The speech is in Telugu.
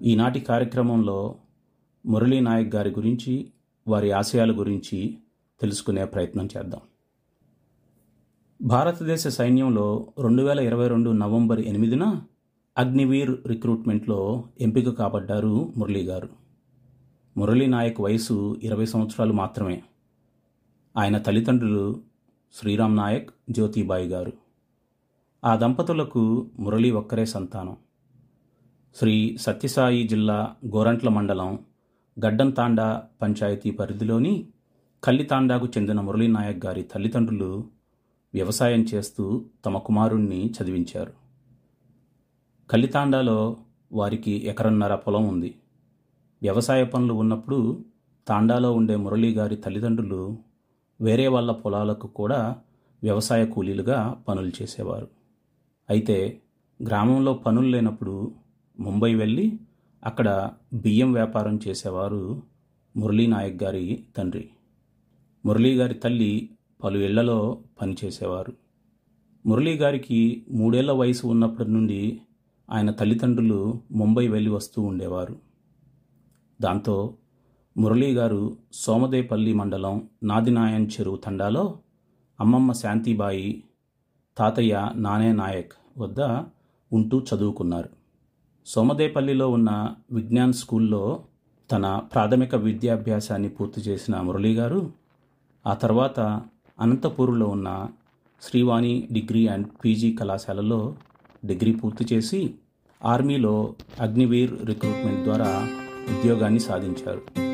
ఈనాటి కార్యక్రమంలో మురళీ నాయక్ గారి గురించి వారి ఆశయాల గురించి తెలుసుకునే ప్రయత్నం చేద్దాం భారతదేశ సైన్యంలో రెండు వేల ఇరవై రెండు నవంబర్ ఎనిమిదిన అగ్నివీర్ రిక్రూట్మెంట్లో ఎంపిక కాబడ్డారు మురళీ గారు మురళీ నాయక్ వయసు ఇరవై సంవత్సరాలు మాత్రమే ఆయన తల్లిదండ్రులు శ్రీరామ్ నాయక్ జ్యోతిబాయి గారు ఆ దంపతులకు మురళి ఒక్కరే సంతానం శ్రీ సత్యసాయి జిల్లా గోరంట్ల మండలం గడ్డంతాండా పంచాయతీ పరిధిలోని కల్లితాండాకు చెందిన మురళీ నాయక్ గారి తల్లిదండ్రులు వ్యవసాయం చేస్తూ తమ కుమారుణ్ణి చదివించారు కల్లితాండాలో వారికి ఎకరన్నర పొలం ఉంది వ్యవసాయ పనులు ఉన్నప్పుడు తాండాలో ఉండే మురళీ గారి తల్లిదండ్రులు వేరే వాళ్ళ పొలాలకు కూడా వ్యవసాయ కూలీలుగా పనులు చేసేవారు అయితే గ్రామంలో పనులు లేనప్పుడు ముంబై వెళ్ళి అక్కడ బియ్యం వ్యాపారం చేసేవారు మురళీ నాయక్ గారి తండ్రి మురళీ గారి తల్లి పలు ఇళ్లలో పనిచేసేవారు మురళీ గారికి మూడేళ్ల వయసు ఉన్నప్పటి నుండి ఆయన తల్లిదండ్రులు ముంబై వెళ్ళి వస్తూ ఉండేవారు దాంతో మురళీ గారు సోమదేపల్లి మండలం నాదినాయన్ చెరువు తండాలో అమ్మమ్మ శాంతిబాయి తాతయ్య నానే నాయక్ వద్ద ఉంటూ చదువుకున్నారు సోమదేపల్లిలో ఉన్న విజ్ఞాన్ స్కూల్లో తన ప్రాథమిక విద్యాభ్యాసాన్ని పూర్తి చేసిన మురళీ గారు ఆ తర్వాత అనంతపూర్లో ఉన్న శ్రీవాణి డిగ్రీ అండ్ పీజీ కళాశాలలో డిగ్రీ పూర్తి చేసి ఆర్మీలో అగ్నివీర్ రిక్రూట్మెంట్ ద్వారా ఉద్యోగాన్ని సాధించారు